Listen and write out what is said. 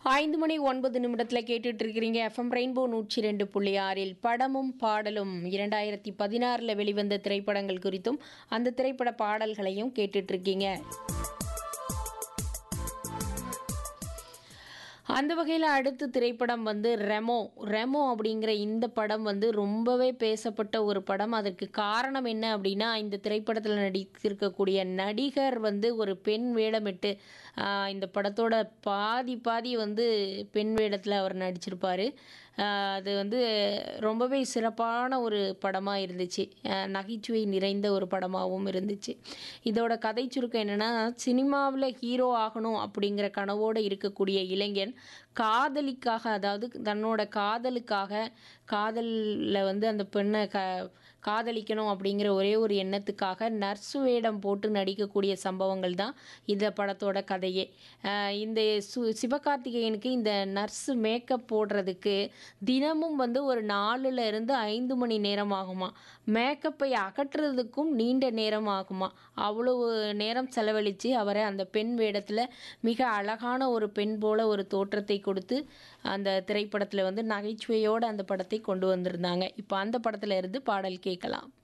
ஐந்து மணி ஒன்பது நிமிடத்தில் கேட்டுட்டு இருக்கிறீங்க எஃப்எம் ரெயின்போ நூற்றி ரெண்டு புள்ளி ஆறில் படமும் பாடலும் இரண்டாயிரத்தி பதினாறில் வெளிவந்த திரைப்படங்கள் குறித்தும் அந்த திரைப்பட பாடல்களையும் கேட்டுட்டு இருக்கீங்க அந்த வகையில் அடுத்த திரைப்படம் வந்து ரெமோ ரெமோ அப்படிங்கிற இந்த படம் வந்து ரொம்பவே பேசப்பட்ட ஒரு படம் அதற்கு காரணம் என்ன அப்படின்னா இந்த திரைப்படத்தில் நடித்திருக்கக்கூடிய நடிகர் வந்து ஒரு பெண் வேடமிட்டு ஆஹ், இந்த படத்தோட பாதி பாதி வந்து பெண் வேடத்தில் அவர் நடிச்சிருப்பார் அது வந்து ரொம்பவே சிறப்பான ஒரு படமாக இருந்துச்சு ஆஹ், நகைச்சுவை நிறைந்த ஒரு படமாகவும் இருந்துச்சு இதோட கதை சுருக்கம் என்னென்னா சினிமாவில் ஹீரோ ஆகணும் அப்படிங்கிற கனவோடு இருக்கக்கூடிய இளைஞன் காதலிக்காக அதாவது தன்னோட காதலுக்காக காதலில் வந்து அந்த பெண்ணை க காதலிக்கணும் அப்படிங்கிற ஒரே ஒரு எண்ணத்துக்காக நர்ஸ் வேடம் போட்டு நடிக்கக்கூடிய சம்பவங்கள் தான் இந்த படத்தோட கதையே ஆஹ் இந்த சு சிவகார்த்திகேயனுக்கு இந்த நர்ஸ் மேக்கப் போடுறதுக்கு தினமும் வந்து ஒரு நாலுல இருந்து ஐந்து மணி நேரம் ஆகுமா மேக்கப்பை அகற்றுறதுக்கும் நீண்ட நேரம் ஆகுமா அவ்வளவு நேரம் செலவழித்து அவரை அந்த பெண் வேடத்தில் மிக அழகான ஒரு பெண் போல ஒரு தோற்றத்தை கொடுத்து அந்த திரைப்படத்தில் வந்து நகைச்சுவையோடு அந்த படத்தை கொண்டு வந்திருந்தாங்க இப்போ அந்த படத்துல இருந்து பாடல் கேட்கலாம்